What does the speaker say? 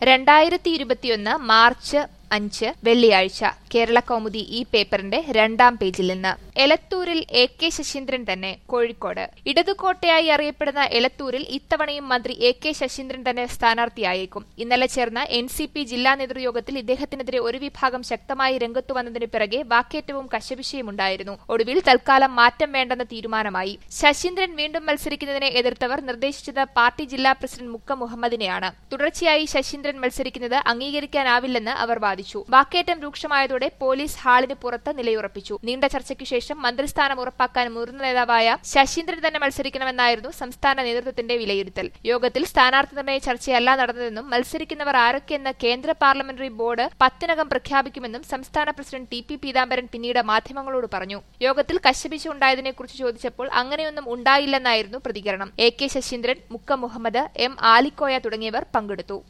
രണ്ടായിരത്തി ഇരുപത്തിയൊന്ന് മാർച്ച് അഞ്ച് വെള്ളിയാഴ്ച കേരള കൗമുദി ഈ പേപ്പറിന്റെ രണ്ടാം പേജിൽ നിന്ന് എലത്തൂരിൽ എ കെ ശശീന്ദ്രൻ തന്നെ കോഴിക്കോട് ഇടതുകോട്ടയായി അറിയപ്പെടുന്ന എലത്തൂരിൽ ഇത്തവണയും മന്ത്രി എ കെ ശശീന്ദ്രൻ തന്നെ സ്ഥാനാർത്ഥിയായേക്കും ഇന്നലെ ചേർന്ന എൻ സി പി ജില്ലാ നേതൃയോഗത്തിൽ ഇദ്ദേഹത്തിനെതിരെ ഒരു വിഭാഗം ശക്തമായി രംഗത്തു വന്നതിന് പിറകെ വാക്കേറ്റവും കശപിശയുമുണ്ടായിരുന്നു ഒടുവിൽ തൽക്കാലം മാറ്റം വേണ്ടെന്ന തീരുമാനമായി ശശീന്ദ്രൻ വീണ്ടും മത്സരിക്കുന്നതിനെ എതിർത്തവർ നിർദ്ദേശിച്ചത് പാർട്ടി ജില്ലാ പ്രസിഡന്റ് മുക്ക മുഹമ്മദിനെയാണ് തുടർച്ചയായി ശശീന്ദ്രൻ മത്സരിക്കുന്നത് അംഗീകരിക്കാനാവില്ലെന്ന് അവർ വാദിച്ചു വാക്കേറ്റം രൂക്ഷമായതോടെ പോലീസ് ഹാളിന് പുറത്ത് നിലയുറപ്പിച്ചു നീണ്ട ചർച്ചയ്ക്കു ശേഷം മന്ത്രിസ്ഥാനം ഉറപ്പാക്കാൻ മുതിർന്ന നേതാവായ ശശീന്ദ്രൻ തന്നെ മത്സരിക്കണമെന്നായിരുന്നു സംസ്ഥാന നേതൃത്വത്തിന്റെ വിലയിരുത്തൽ യോഗത്തിൽ സ്ഥാനാർത്ഥി നിർണയ ചർച്ചയല്ല നടന്നതെന്നും മത്സരിക്കുന്നവർ ആരൊക്കെയെന്ന് കേന്ദ്ര പാർലമെന്ററി ബോർഡ് പത്തിനകം പ്രഖ്യാപിക്കുമെന്നും സംസ്ഥാന പ്രസിഡന്റ് ടി പി പീതാംബരൻ പിന്നീട് മാധ്യമങ്ങളോട് പറഞ്ഞു യോഗത്തിൽ കശപിശ ഉണ്ടായതിനെക്കുറിച്ച് ചോദിച്ചപ്പോൾ അങ്ങനെയൊന്നും ഉണ്ടായില്ലെന്നായിരുന്നു പ്രതികരണം എ കെ ശശീന്ദ്രൻ മുക്ക മുഹമ്മദ് എം ആലിക്കോയ തുടങ്ങിയവർ പങ്കെടുത്തു